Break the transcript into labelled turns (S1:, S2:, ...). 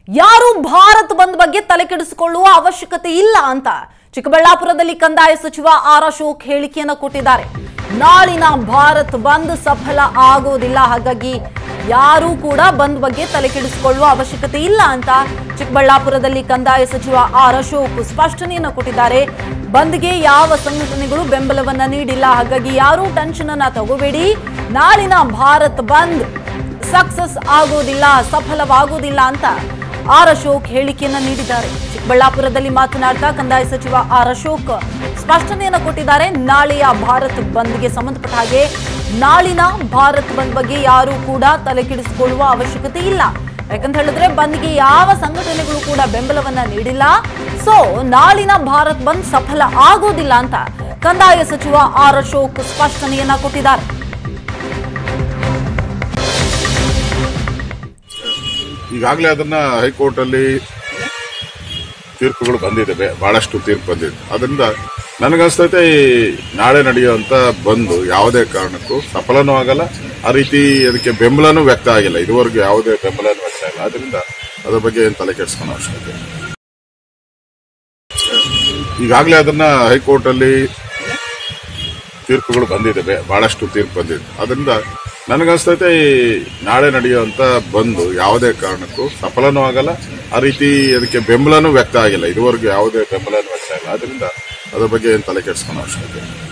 S1: ಯಾರು ಭಾರತ್ ಬಂದ್ ಬಗ್ಗೆ ತಲೆ ಕೆಡಿಸಿಕೊಳ್ಳುವ ಅವಶ್ಯಕತೆ ಇಲ್ಲ ಅಂತ ಚಿಕ್ಕಬಳ್ಳಾಪುರದಲ್ಲಿ ಕಂದಾಯ ಸಚಿವ ಆರ್ ಅಶೋಕ್ ಹೇಳಿಕೆಯನ್ನು ಕೊಟ್ಟಿದ್ದಾರೆ ನಾಳಿನ ಭಾರತ್ ಬಂದ್ ಸಫಲ ಆಗೋದಿಲ್ಲ ಹಾಗಾಗಿ ಯಾರೂ ಕೂಡ ಬಂದ್ ಬಗ್ಗೆ ತಲೆ ಕೆಡಿಸಿಕೊಳ್ಳುವ ಅವಶ್ಯಕತೆ ಇಲ್ಲ ಅಂತ ಚಿಕ್ಕಬಳ್ಳಾಪುರದಲ್ಲಿ ಕಂದಾಯ ಸಚಿವ ಆರ್ ಅಶೋಕ್ ಸ್ಪಷ್ಟನೆಯನ್ನು ಕೊಟ್ಟಿದ್ದಾರೆ ಬಂದ್ಗೆ ಯಾವ ಸಂಘಟನೆಗಳು ಬೆಂಬಲವನ್ನ ನೀಡಿಲ್ಲ ಹಾಗಾಗಿ ಯಾರೂ ಟೆನ್ಷನ್ ಅನ್ನ ತಗೋಬೇಡಿ ನಾಳಿನ ಭಾರತ್ ಬಂದ್ ಸಕ್ಸಸ್ ಆಗೋದಿಲ್ಲ ಸಫಲವಾಗೋದಿಲ್ಲ ಅಂತ ಆರ್ ಅಶೋಕ್ ಹೇಳಿಕೆಯನ್ನ ನೀಡಿದ್ದಾರೆ ಚಿಕ್ಕಬಳ್ಳಾಪುರದಲ್ಲಿ ಮಾತನಾಡ್ತಾ ಕಂದಾಯ ಸಚಿವ ಆರ್ ಅಶೋಕ್ ಸ್ಪಷ್ಟನೆಯನ್ನು ಕೊಟ್ಟಿದ್ದಾರೆ ನಾಳೆಯ ಭಾರತ್ ಬಂದ್ಗೆ ಸಂಬಂಧಪಟ್ಟ ಹಾಗೆ ನಾಳಿನ ಭಾರತ್ ಬಂದ್ ಬಗ್ಗೆ ಯಾರೂ ಕೂಡ ತಲೆ ಕೆಡಿಸಿಕೊಳ್ಳುವ ಅವಶ್ಯಕತೆ ಇಲ್ಲ ಯಾಕಂತ ಹೇಳಿದ್ರೆ ಬಂದ್ಗೆ ಯಾವ ಸಂಘಟನೆಗಳು ಕೂಡ ಬೆಂಬಲವನ್ನ ನೀಡಿಲ್ಲ ಸೊ ನಾಳಿನ ಭಾರತ್ ಬಂದ್ ಸಫಲ ಆಗೋದಿಲ್ಲ ಅಂತ ಕಂದಾಯ ಸಚಿವ ಆರ್ ಅಶೋಕ್ ಸ್ಪಷ್ಟನೆಯನ್ನ ಕೊಟ್ಟಿದ್ದಾರೆ
S2: ಈಗಾಗಲೇ ಅದನ್ನ ಹೈಕೋರ್ಟ್ ಅಲ್ಲಿ ತೀರ್ಪುಗಳು ಬಂದಿದೆ ಬಹಳಷ್ಟು ತೀರ್ಪು ಬಂದಿದೆ ಅದರಿಂದ ನನಗನ್ಸ್ತೈತೆ ಈ ನಾಳೆ ನಡೆಯುವಂತ ಬಂದು ಯಾವುದೇ ಕಾರಣಕ್ಕೂ ಸಫಲನೂ ಆಗಲ್ಲ ಆ ರೀತಿ ಅದಕ್ಕೆ ಬೆಂಬಲನೂ ವ್ಯಕ್ತ ಆಗಿಲ್ಲ ಇದುವರೆಗೂ ಯಾವುದೇ ಬೆಂಬಲನೂ ವ್ಯಕ್ತ ಆಗಿಲ್ಲ ಅದರಿಂದ ಅದ್ರ ಬಗ್ಗೆ ಏನು ತಲೆ ಕೆಡಿಸ್ಕೊಳ್ಳೋ ಅವಶ್ಯಕತೆ ಇಲ್ಲ. ಈಗಾಗಲೇ ಅದನ್ನ ಹೈಕೋರ್ಟ್ ಅಲ್ಲಿ ತೀರ್ಪುಗಳು ಬಂದಿದೆ ಬಹಳಷ್ಟು ತೀರ್ಪು ಬಂದಿದೆ ಅದರಿಂದ ನನಗನ್ಸ್ತೈತೆ ಈ ನಾಳೆ ನಡೆಯುವಂತ ಬಂದು ಯಾವುದೇ ಕಾರಣಕ್ಕೂ ಸಫಲನೂ ಆಗಲ್ಲ ಆ ರೀತಿ ಅದಕ್ಕೆ ಬೆಂಬಲನೂ ವ್ಯಕ್ತ ಆಗಿಲ್ಲ ಇದುವರೆಗೂ ಯಾವುದೇ ಬೆಂಬಲನೂ ವ್ಯಕ್ತ ಆಗಿಲ್ಲ ಅದರಿಂದ ಅದ್ರ ಬಗ್ಗೆ ಏನು ತಲೆ ಕೆಡಿಸ್ಕೊಳ್ಳೋ ಅವಶ್ಯಕತೆ ಇಲ್ಲ.